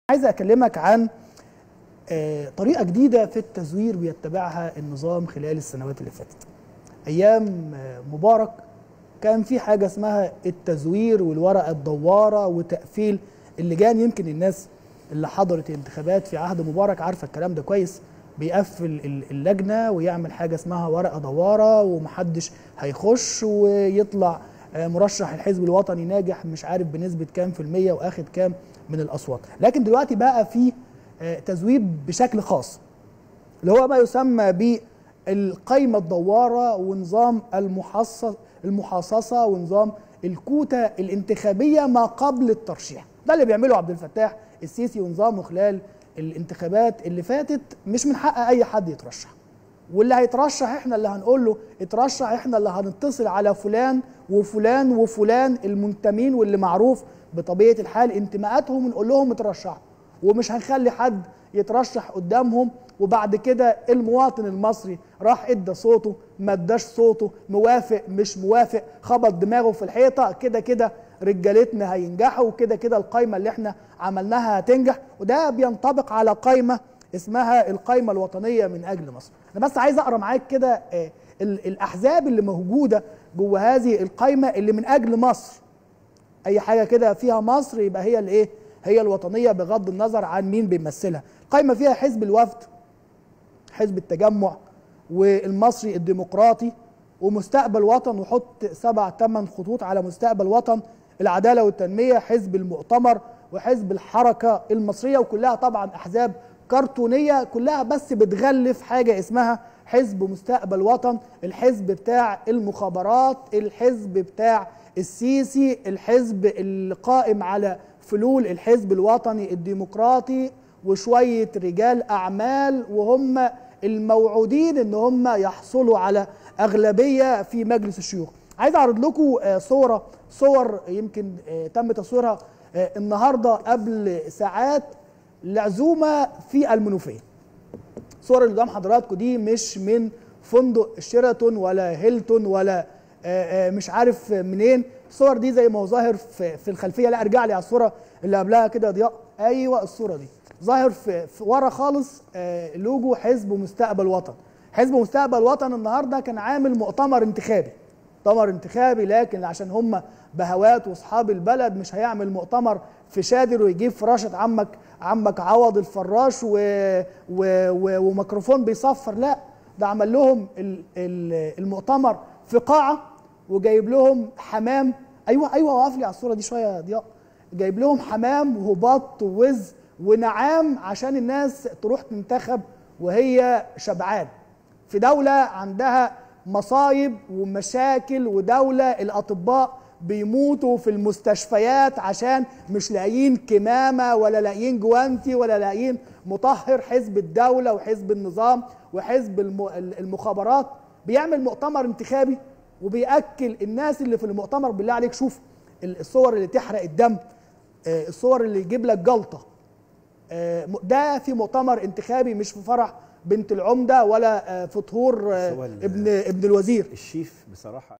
عايز اكلمك عن آه، طريقه جديده في التزوير بيتبعها النظام خلال السنوات اللي فاتت ايام آه، مبارك كان في حاجه اسمها التزوير والورقه الدواره وتقفيل اللجان يمكن الناس اللي حضرت الانتخابات في عهد مبارك عارفه الكلام ده كويس بيقفل ال- اللجنه ويعمل حاجه اسمها ورقه دواره ومحدش هيخش ويطلع آه، مرشح الحزب الوطني ناجح مش عارف بنسبه كام في الميه واخد كام من الاصوات لكن دلوقتي بقى في آه، تزوير بشكل خاص اللي هو ما يسمى بالقايمة الدوارة ونظام المحصص المحاصصة ونظام الكوتة الانتخابية ما قبل الترشيح ده اللي بيعمله عبد الفتاح السيسي ونظامه خلال الانتخابات اللي فاتت مش من حق أي حد يترشح واللي هيترشح احنا اللي هنقول له اترشح احنا اللي هنتصل على فلان وفلان وفلان المنتمين واللي معروف بطبيعه الحال انتماءاتهم ونقول لهم اترشحوا ومش هنخلي حد يترشح قدامهم وبعد كده المواطن المصري راح ادى صوته ما اداش صوته موافق مش موافق خبط دماغه في الحيطه كده كده رجالتنا هينجحوا وكده كده القايمه اللي احنا عملناها هتنجح وده بينطبق على قايمه اسمها القايمه الوطنيه من اجل مصر انا بس عايز اقرا معاك كده آه، ال- الاحزاب اللي موجوده جوه هذه القايمه اللي من اجل مصر اي حاجه كده فيها مصر يبقى هي الايه هي الوطنيه بغض النظر عن مين بيمثلها القايمه فيها حزب الوفد حزب التجمع والمصري الديمقراطي ومستقبل وطن وحط سبع ثمان خطوط على مستقبل وطن العداله والتنميه حزب المؤتمر وحزب الحركه المصريه وكلها طبعا احزاب كرتونيه كلها بس بتغلف حاجه اسمها حزب مستقبل وطن الحزب بتاع المخابرات الحزب بتاع السيسي الحزب القائم على فلول الحزب الوطني الديمقراطي وشويه رجال اعمال وهم الموعودين ان هم يحصلوا على اغلبيه في مجلس الشيوخ عايز اعرض لكم آه، صوره صور يمكن آه، تم تصويرها آه، النهارده قبل ساعات لعزومه في المنوفيه الصور اللي قدام حضراتكم دي مش من فندق شيراتون ولا هيلتون ولا آه، آه، مش عارف منين الصور دي زي ما هو ظاهر في, في الخلفيه لا ارجع لي على الصوره اللي قبلها كده ضياء ايوه الصوره دي ظاهر في, في ورا خالص آه، لوجو حزب مستقبل وطن حزب مستقبل وطن النهارده كان عامل مؤتمر انتخابي مؤتمر انتخابي لكن عشان هم بهوات واصحاب البلد مش هيعمل مؤتمر في شادر ويجيب فراشه عمك عمك عوض الفراش و... و... و... وميكروفون بيصفر لا ده عمل لهم ال... ال... المؤتمر في قاعه وجايب لهم حمام ايوه ايوه وقف لي على الصوره دي شويه يا ضياء جايب لهم حمام وبط ووز ونعام عشان الناس تروح تنتخب وهي شبعان في دولة عندها مصايب ومشاكل ودولة الأطباء بيموتوا في المستشفيات عشان مش لاقيين كمامة ولا لاقيين جوانتي ولا لاقيين مطهر حزب الدولة وحزب النظام وحزب الم- المخابرات بيعمل مؤتمر انتخابي وبيأكل الناس اللي في المؤتمر بالله عليك شوف الصور اللي تحرق الدم آه، الصور اللي يجيب لك جلطة آه، ده في مؤتمر انتخابي مش في فرح بنت العمدة ولا آه، في طهور آه، بس هو ال- ابن ابن الوزير الشيف بصراحه